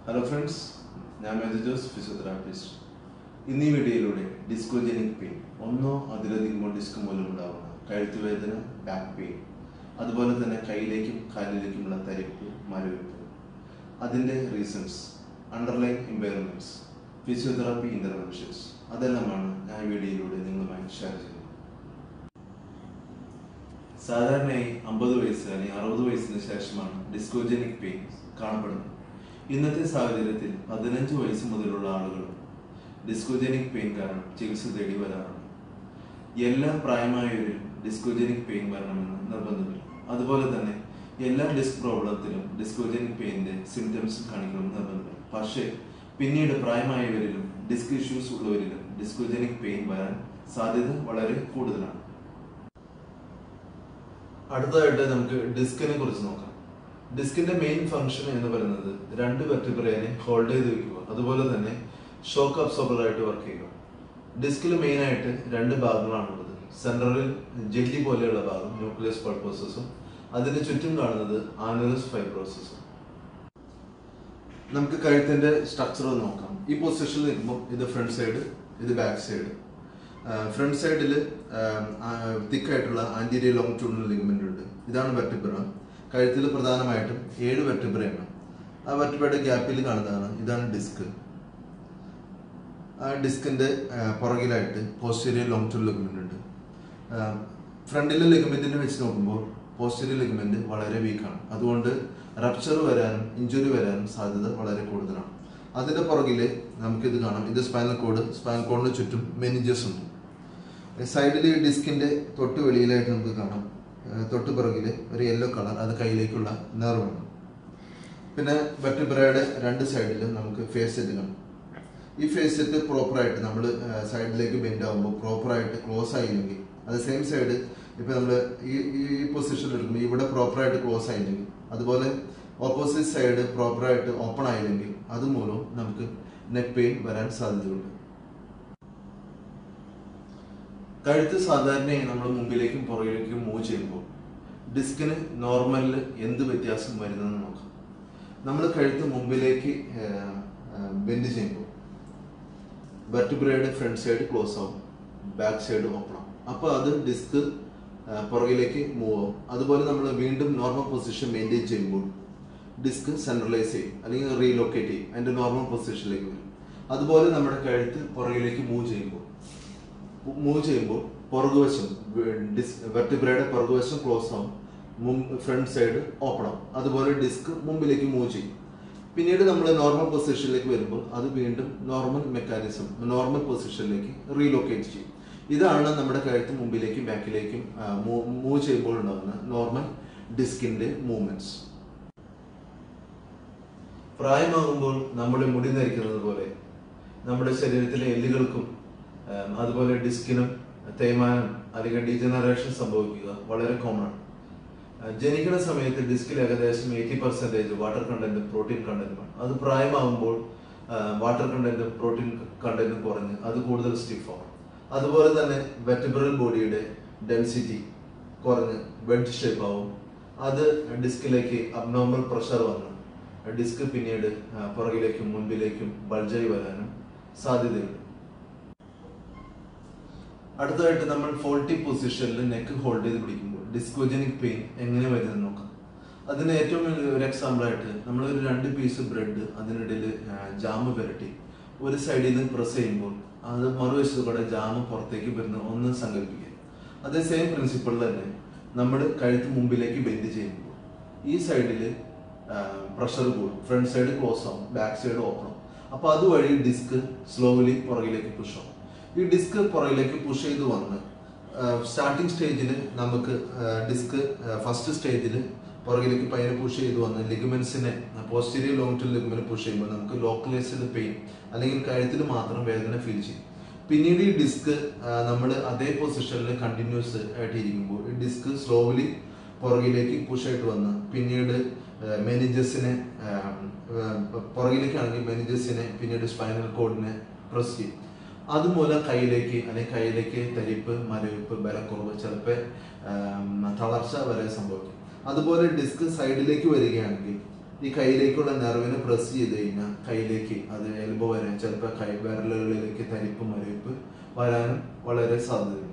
hello friends ഞാൻ major Jose physiotherapist ഇന്ന് ഈ വീഡിയോയിലൂടെ ഡിസ്കോജനിക് പെയിൻ ഒന്നോ അതിലധികമോ ഡിസ്ക് മൂലമുണ്ടാകുന്ന കഴുത്ത് വേദന ബാക്ക് പെയിൻ അതുപോലെ തന്നെ കൈയിലേക്കും കാലിലേക്കുമുള്ള തരിപ്പ് മരവിപ്പ് അതിൻ്റെ reasons underlying impairments physiotherapy interventions അതെല്ലാമാണ് ഞാൻ ഈ വീഡിയോയിലൂടെ നിങ്ങളുമായി ഷെയർ ചെയ്യുന്നത് സാധാരണയായി അമ്പത് വയസ്സ് അല്ലെങ്കിൽ അറുപത് വയസ്സിന് ശേഷമാണ് ഡിസ്കോജനിക് പെയിൻ കാണപ്പെടുന്നത് ഇന്നത്തെ സാഹചര്യത്തിൽ പതിനഞ്ച് വയസ്സ് മുതലുള്ള ആളുകളും ഡിസ്കോജനിക് പെയിൻ കാരണം ചികിത്സ തേടി വരാറുണ്ട് എല്ലാ പ്രായമായവരിലും ഡിസ്കോജനിക് പെയിൻ വരണമെന്ന് നിർബന്ധമില്ല അതുപോലെ തന്നെ എല്ലാ ഡിസ്ക് പ്രോബ്ലത്തിലും ഡിസ്കോജനിക് പെയിനിന്റെ സിംറ്റംസ് കാണിക്കണമെന്ന് നിർബന്ധമില്ല പക്ഷേ പിന്നീട് പ്രായമായവരിലും ഡിസ്ക് ഇഷ്യൂസ് ഉള്ളവരിലും ഡിസ്കോജനിക് പെയിൻ വരാൻ സാധ്യത വളരെ കൂടുതലാണ് അടുത്തതായിട്ട് നമുക്ക് ഡിസ്കിനെ കുറിച്ച് നോക്കാം ഡിസ്കിന്റെ മെയിൻ ഫംഗ്ഷൻ എന്ന് പറയുന്നത് രണ്ട് വെർട്ടിബ്രേനെ ഹോൾഡ് ചെയ്ത് വെക്കുക അതുപോലെ തന്നെ ഷോക്ക് അബ്സോർബർ ആയിട്ട് വർക്ക് ചെയ്യുക ഡിസ്കിൽ മെയിൻ ആയിട്ട് രണ്ട് ഭാഗങ്ങളാണുള്ളത് സെൻട്രലിൽ ജെല്ലി പോലെയുള്ള ഭാഗം ന്യൂക്ലിയസ് പൾപ്പോസസും അതിന് ചുറ്റും കാണുന്നത് ആനുലസ് ഫൈബ്രോസസും നമുക്ക് കഴുത്തിന്റെ സ്ട്രക്ചർ നോക്കാം ഈ പൊസിഷനിൽ നിൽക്കുമ്പോൾ ഇത് ഫ്രണ്ട് സൈഡ് ഇത് ബാക്ക് സൈഡ് ഫ്രണ്ട് സൈഡിൽ തിക്കായിട്ടുള്ള ആന്റീരിയർ ലോങ് ട്യൂണൽ ലിഗ്മെന്റ് ഉണ്ട് ഇതാണ് വെർട്ടിബ്ര കഴുത്തിൽ പ്രധാനമായിട്ടും ഏഴ് വെർട്ടിബ്രയാണ് ആ വെർട്ടിബ്രയുടെ ഗ്യാപ്പിൽ കാണുന്നതാണ് ഇതാണ് ഡിസ്ക് ആ ഡിസ്കിന്റെ പുറകിലായിട്ട് പോസ്റ്റീരിയർ ലോങ് ട്യൂണൽ ലിഗ്മെന്റ് ഉണ്ട് ഫ്രണ്ടിലെ ലിഗ്മെന്റിനെ വെച്ച് നോക്കുമ്പോൾ പോസ്റ്റീരിയർ ലിഗ്മെന്റ് വളരെ വീക്കാണ് അതുകൊണ്ട് റപ്ചർ വരാനും ഇഞ്ചുറി വരാനും സാധ്യത വളരെ കൂടുതലാണ് അതിന്റെ പുറകില് നമുക്കിത് കാണാം ഇത് സ്പൈനൽ കോഡ് സ്പൈനൽ കോഡിന് ചുറ്റും മെനിജസ് ഉണ്ട് സൈഡിൽ ഈ ഡിസ്കിന്റെ തൊട്ട് വെളിയിലായിട്ട് നമുക്ക് കാണാം തൊട്ട് പുറകില് ഒരു യെല്ലോ കളർ അത് കയ്യിലേക്കുള്ള നെർവാണ് പിന്നെ വെർട്ടിബ്രയുടെ രണ്ട് സൈഡിലും നമുക്ക് ഫേസ് സെറ്റ് കാണാം ഈ ഫേസ് സെറ്റ് പ്രോപ്പറായിട്ട് നമ്മൾ സൈഡിലേക്ക് ബെൻഡ് ആകുമ്പോൾ പ്രോപ്പറായിട്ട് ക്ലോസ് ആയില്ലെങ്കിൽ അത് സെയിം സൈഡ് ഇപ്പൊ നമ്മൾ ഈ ഈ പൊസിഷനിൽ എടുക്കുമ്പോൾ ഇവിടെ പ്രോപ്പറായിട്ട് ക്ലോസ് ആയില്ലെങ്കിൽ അതുപോലെ ഓപ്പോസിറ്റ് സൈഡ് പ്രോപ്പറായിട്ട് ഓപ്പൺ ആയില്ലെങ്കിൽ അതുമൂലം നമുക്ക് നെക്ക് പെയിൻ വരാൻ സാധ്യതയുണ്ട് കഴുത്ത് സാധാരണയായി നമ്മൾ മുമ്പിലേക്കും പുറകിലേക്കും മൂവ് ചെയ്യുമ്പോൾ ഡിസ്കിന് നോർമലിൽ എന്ത് വ്യത്യാസം വരുന്നെന്ന് നോക്കാം നമ്മൾ കഴുത്ത് മുമ്പിലേക്ക് ബെൻഡ് ചെയ്യുമ്പോൾ വെർട്ടിബ്രയുടെ ഫ്രണ്ട് സൈഡ് ക്ലോസ് ആവും ബാക്ക് സൈഡ് ഓപ്പൺ ആവും അപ്പോൾ അത് ഡിസ്ക് പുറകിലേക്ക് മൂവ് ആവും അതുപോലെ നമ്മൾ വീണ്ടും നോർമൽ പൊസിഷൻ മെയിൻറ്റെയിൻ ചെയ്യുമ്പോൾ ഡിസ്ക് സെൻട്രലൈസ് ചെയ്യും അല്ലെങ്കിൽ റീലൊക്കേറ്റ് ചെയ്യും അതിന്റെ നോർമൽ പൊസിഷനിലേക്ക് വരും അതുപോലെ നമ്മുടെ കഴുത്ത് പുറകിലേക്ക് മൂവ് ചെയ്യുമ്പോൾ മൂവ് ചെയ്യുമ്പോൾ പുറകുവശം വെർട്ടിബ്രയുടെ പുറകുവശം ക്ലോസ് ആവും ഫ്രണ്ട് സൈഡ് ഓപ്പൺ ആവും അതുപോലെ ഡിസ്ക് മുമ്പിലേക്ക് മൂവ് ചെയ്യും പിന്നീട് നമ്മൾ നോർമൽ പൊസിഷനിലേക്ക് വരുമ്പോൾ അത് വീണ്ടും നോർമൽ മെക്കാനിസം നോർമൽ പൊസിഷനിലേക്ക് റീലൊക്കേറ്റ് ചെയ്യും ഇതാണ് നമ്മുടെ കഴുത്ത് മുമ്പിലേക്കും ബാക്കിലേക്കും മൂവ് ചെയ്യുമ്പോൾ ഉണ്ടാകുന്ന നോർമൽ ഡിസ്കിന്റെ മൂവ്മെന്റ്സ് പ്രായമാകുമ്പോൾ നമ്മുടെ മുടി നരിക്കുന്നത് പോലെ നമ്മുടെ ശരീരത്തിലെ എല്ലുകൾക്കും അതുപോലെ ഡിസ്കിനും തേയ്മാനം അല്ലെങ്കിൽ ഡീജനറേഷൻ സംഭവിക്കുക വളരെ കോമൺ ആണ് ജനിക്കുന്ന സമയത്ത് ഡിസ്കിൽ ഏകദേശം എയ്റ്റി പെർസെൻറ്റേജ് വാട്ടർ കണ്ടന്റും പ്രോട്ടീൻ കണ്ടന്റുമാണ് അത് പ്രായമാകുമ്പോൾ വാട്ടർ കണ്ടന്റും പ്രോട്ടീൻ കണ്ടന്റും കുറഞ്ഞ് അത് കൂടുതൽ സ്റ്റിഫാവും അതുപോലെ തന്നെ വെറ്റബറൽ ബോഡിയുടെ ഡെൻസിറ്റി കുറഞ്ഞ് ബെഡ് ഷേപ്പ് ആവും അത് ഡിസ്കിലേക്ക് അബ്നോർമൽ പ്രഷർ വന്ന് ഡിസ്ക് പിന്നീട് പുറകിലേക്കും മുൻപിലേക്കും ബൾജായി വരാനും സാധ്യതയുണ്ട് അടുത്തതായിട്ട് നമ്മൾ ഫോൾട്ടി പൊസിഷനിൽ നെക്ക് ഹോൾഡ് ചെയ്ത് പിടിക്കുമ്പോൾ ഡിസ്കോജനിക് പെയിൻ എങ്ങനെ വരുന്നത് നോക്കാം അതിന് ഏറ്റവും ഒരു എക്സാമ്പിൾ ആയിട്ട് നമ്മൾ ഒരു രണ്ട് പീസ് ബ്രെഡ് അതിനിടയിൽ ജാമ് പുരട്ടി ഒരു സൈഡിൽ നിന്ന് പ്രസ് ചെയ്യുമ്പോൾ അത് മറുവശത്ത് കൂടെ ജാമ് പുറത്തേക്ക് വരുന്ന ഒന്ന് സങ്കല്പിക്കുക അതേ സെയിം പ്രിൻസിപ്പിൾ തന്നെ നമ്മൾ കഴുത്ത് മുമ്പിലേക്ക് ബെൻഡ് ചെയ്യുമ്പോൾ ഈ സൈഡിൽ പ്രഷർ കൂടും ഫ്രണ്ട് സൈഡ് ക്ലോസ് ആവും ബാക്ക് സൈഡ് ഓപ്പൺ ആവും അപ്പൊ അതുവഴി ഡിസ്ക് സ്ലോലി പുറകിലേക്ക് പുഷ് ആവും ഈ ഡിസ്ക് പുറകിലേക്ക് പുഷ് ചെയ്ത് വന്ന് സ്റ്റാർട്ടിംഗ് സ്റ്റേജിൽ നമുക്ക് ഡിസ്ക് ഫസ്റ്റ് സ്റ്റേജിൽ പുറകിലേക്ക് പയ്യനെ പുഷ് ചെയ്ത് വന്ന് ലിഗമെന്റ്സിനെ posterior longitudinal ligament push ചെയ്യുമ്പോൾ നമുക്ക് ലോക്കലൈസ്ഡ് പെയിൻ അല്ലെങ്കിൽ കഴുത്തിൽ മാത്രം വേദന ഫീൽ ചെയ്യും പിന്നീട് ഈ ഡിസ്ക് നമ്മൾ അതേ പൊസിഷനിൽ കണ്ടിന്യൂസ് ആയിട്ട് ഇരിക്കുമ്പോൾ ഈ ഡിസ്ക് സ്ലോലി പുറകിലേക്ക് പുഷ് ആയിട്ട് വന്ന് പിന്നീട് മെനിജസിനെ പുറകിലേക്കാണെങ്കിൽ മെനിജസിനെ പിന്നീട് സ്പൈനൽ കോഡിനെ പ്രസ് ചെയ്യും അതുമൂലം കയ്യിലേക്ക് അല്ലെങ്കിൽ കയ്യിലേക്ക് തരിപ്പ് മരവിപ്പ് ബലക്കുറവ് ചിലപ്പോൾ തളർച്ച വരെ സംഭവിക്കും അതുപോലെ ഡിസ്ക് സൈഡിലേക്ക് വരികയാണെങ്കിൽ ഈ കൈയിലേക്കുള്ള നെർവിനെ പ്രസ് ചെയ്ത് കഴിഞ്ഞാൽ കൈയിലേക്ക് അത് എൽബോ വരാൻ ചിലപ്പോൾ കൈ വിരലുകളിലേക്ക് തരിപ്പ് മരവിപ്പ് വരാനും വളരെ സാധ്യതയുണ്ട്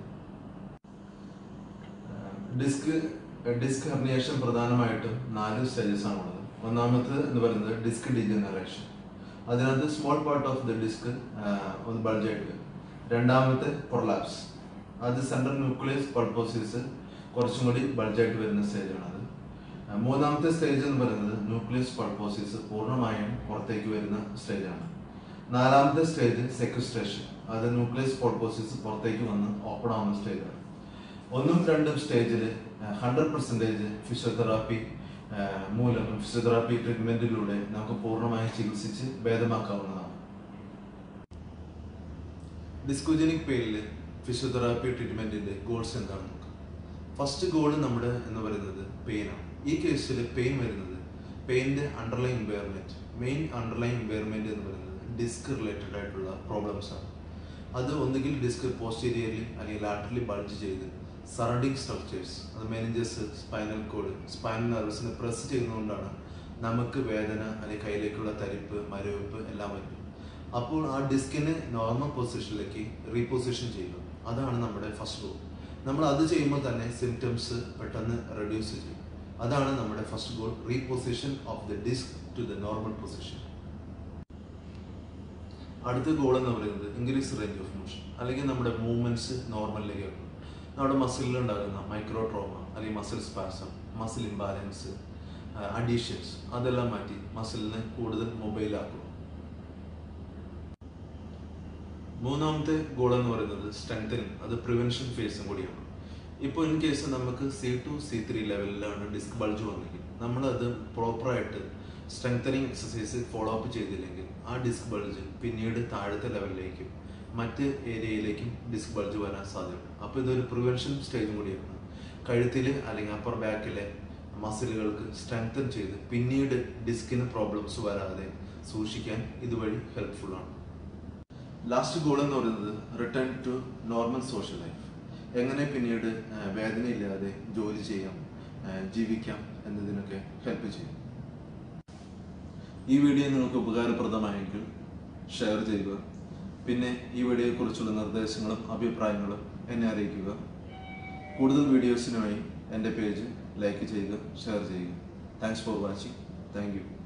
ഡിസ്ക് ഡിസ്ക് ഹെർണിയേഷൻ പ്രധാനമായിട്ടും നാല് സ്റ്റേജസ് ആണുള്ളത് ഒന്നാമത്തെ എന്ന് പറയുന്നത് ഡിസ്ക് ഡിജനറേഷൻ അതിനകത്ത് small part of the disc ഒന്ന് ബൾജായിട്ട് രണ്ടാമത്തെ പ്രൊലാപ്സ് അത് സെൻട്രൽ ന്യൂക്ലിയസ് പൾപ്പോസിസ് കുറച്ചും കൂടി ബൾജായിട്ട് വരുന്ന സ്റ്റേജാണ് അത് ആ, മൂന്നാമത്തെ സ്റ്റേജ് എന്ന് പറയുന്നത് ന്യൂക്ലിയസ് പൾപ്പോസിസ് പൂർണ്ണമായും പുറത്തേക്ക് വരുന്ന സ്റ്റേജാണ് നാലാമത്തെ സ്റ്റേജ് സെക്വസ്ട്രേഷൻ അത് ന്യൂക്ലിയസ് പൾപ്പോസിസ് പുറത്തേക്ക് വന്ന് ഓപ്പൺ ആവുന്ന സ്റ്റേജാണ് ഒന്നും രണ്ടും സ്റ്റേജിൽ ഹൺഡ്രഡ് പെർസെൻറ്റേജ് ഫിസിയോതെറാപ്പി മൂലം ഫിസിയോതെറാപ്പി ട്രീറ്റ്മെന്റിലൂടെ നമുക്ക് പൂർണ്ണമായും ചികിത്സിച്ച് ഭേദമാക്കാവുന്നതാണ് ഡിസ്കോജനിക് പെയിനിൽ ഫിസിയോതെറാപ്പി ട്രീറ്റ്മെന്റിന്റെ ഗോൾസ് എന്താണെന്ന് നോക്കാം ഫസ്റ്റ് ഗോൾ നമ്മുടെ എന്ന് പറയുന്നത് പെയിനാണ് ഈ കേസിൽ പെയിൻ വരുന്നത് പെയിൻ്റെ underline impairment main underline impairment എന്ന് പറയുന്നത് ഡിസ്ക് റിലേറ്റഡ് ആയിട്ടുള്ള പ്രോബ്ലംസ് ആണ് അത് ഒന്നുകിൽ ഡിസ്ക് പോസ്റ്റീരിയർലി അല്ലെങ്കിൽ ലാറ്ററലി ബൾജ് ചെയ്ത് സറൗണ്ടിങ് സ്ട്രക്ചേഴ്സ് അത് മെനിഞ്ചസ് സ്പൈനൽ കോഡ് സ്പൈനൽ നെർവസിനെ പ്രസ് ചെയ്യുന്നതുകൊണ്ടാണ് നമുക്ക് വേദന അല്ലെങ്കിൽ കയ്യിലേക്കുള്ള തരിപ്പ് മരവിപ്പ് എല്ലാം വരും അപ്പോൾ ആ ഡിസ്കിനെ നോർമൽ പൊസിഷനിലേക്ക് റീപൊസിഷൻ ചെയ്യുക അതാണ് നമ്മുടെ ഫസ്റ്റ് ഗോൾ നമ്മൾ അത് ചെയ്യുമ്പോൾ തന്നെ സിംറ്റംസ് പെട്ടെന്ന് റെഡ്യൂസ് ചെയ്യും അതാണ് നമ്മുടെ first goal reposition of the disc to the normal position അടുത്ത ഗോൾ എന്ന് പറയുന്നത് ഇൻക്രീസ് റേഞ്ച് ഓഫ് മോഷൻ അല്ലെങ്കിൽ നമ്മുടെ മൂവ്മെന്റ്സ് നോർമലിലേക്ക് ആക്കുക നമ്മുടെ മസിലിൽ ഉണ്ടാകുന്ന മൈക്രോ ട്രോമ അല്ലെങ്കിൽ muscle spasm muscle imbalance adhesions അതെല്ലാം മാറ്റി മസിലിനെ കൂടുതൽ മൊബൈൽ ആക്കുക മൂന്നാമത്തെ ഗോൾ എന്ന് പറയുന്നത് സ്ട്രെങ്തനിങ് അത് പ്രിവെൻഷൻ ഫേസും കൂടിയാണ് ഇപ്പോൾ ഇൻ കേസ് നമുക്ക് സി ടു സി ത്രീ ലെവലിലാണ് ഡിസ്ക് ബൾജ് വന്നെങ്കിൽ നമ്മളത് പ്രോപ്പറായിട്ട് സ്ട്രെങ്തനിങ് എക്സസൈസ് ഫോളോ അപ്പ് ചെയ്തില്ലെങ്കിൽ ആ ഡിസ്ക് ബൾജ് പിന്നീട് താഴത്തെ ലെവലിലേക്കും മറ്റ് ഏരിയയിലേക്കും ഡിസ്ക് ബൾജ് വരാൻ സാധ്യതയുണ്ട് അപ്പോൾ ഇതൊരു പ്രിവെൻഷൻ സ്റ്റേജും കൂടിയാണ് കഴുത്തിൽ അല്ലെങ്കിൽ അപ്പർ ബാക്കിലെ മസിലുകൾക്ക് സ്ട്രെങ്തൻ ചെയ്ത് പിന്നീട് ഡിസ്കിന് പ്രോബ്ലംസ് വരാതെ സൂക്ഷിക്കാൻ ഇതുവഴി ഹെൽപ്ഫുൾ ആണ് ലാസ്റ്റ് ഗോൾ എന്ന് പറയുന്നത് return to normal social life എങ്ങനെ പിന്നീട് ആ, വേദനയില്ലാതെ ജോലി ചെയ്യാം ആ, ജീവിക്കാം എന്നതിനൊക്കെ ഹെൽപ്പ് ചെയ്യും ഈ വീഡിയോ നിങ്ങൾക്ക് ഉപകാരപ്രദമായെങ്കിൽ ഷെയർ ചെയ്യുക പിന്നെ ഈ വീഡിയോയെക്കുറിച്ചുള്ള നിർദ്ദേശങ്ങളും അഭിപ്രായങ്ങളും എന്നെ അറിയിക്കുക കൂടുതൽ വീഡിയോസിനുമായി എൻ്റെ പേജ് ലൈക്ക് ചെയ്യുക ഷെയർ ചെയ്യുക thanks for watching thank U